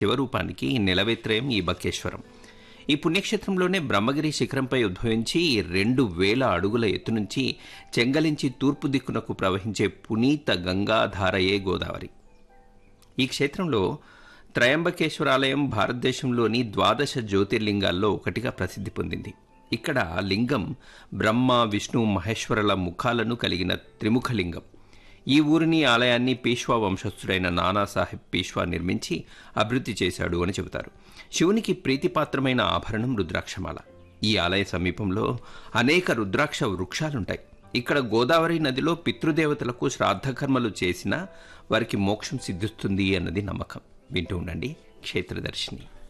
శివరూపానికి నిలవేత్రయం ఈ బకేశ్వరం ఈ పుణ్యక్షేత్రంలోనే బ్రహ్మగిరి శిఖరంపై ఉద్భవించి రెండు వేల అడుగుల ఎత్తు నుంచి చెంగలించి తూర్పు దిక్కునకు ప్రవహించే పునీత గంగాధారయే గోదావరి ఈ క్షేత్రంలో త్రయంబకేశ్వరాలయం భారతదేశంలోని ద్వాదశ జ్యోతిర్లింగాల్లో ఒకటిగా ప్రసిద్ధి పొందింది ఇక్కడ లింగం బ్రహ్మ విష్ణు మహేశ్వరుల ముఖాలను కలిగిన త్రిముఖ లింగం ఈ ఊరిని ఆలయాన్ని పీష్వా వంశస్థుడైన నానాసాహెబ్ పీష్వా నిర్మించి అభివృద్ధి చేశాడు అని చెబుతారు శివునికి ప్రీతిపాత్రమైన ఆభరణం రుద్రాక్షమాల ఈ ఆలయ సమీపంలో అనేక రుద్రాక్ష వృక్షాలుంటాయి ఇక్కడ గోదావరి నదిలో పితృదేవతలకు శ్రాద్ధకర్మలు చేసినా వారికి మోక్షం సిద్ధిస్తుంది అన్నది నమ్మకం వింటూ ఉండండి క్షేత్రదర్శిని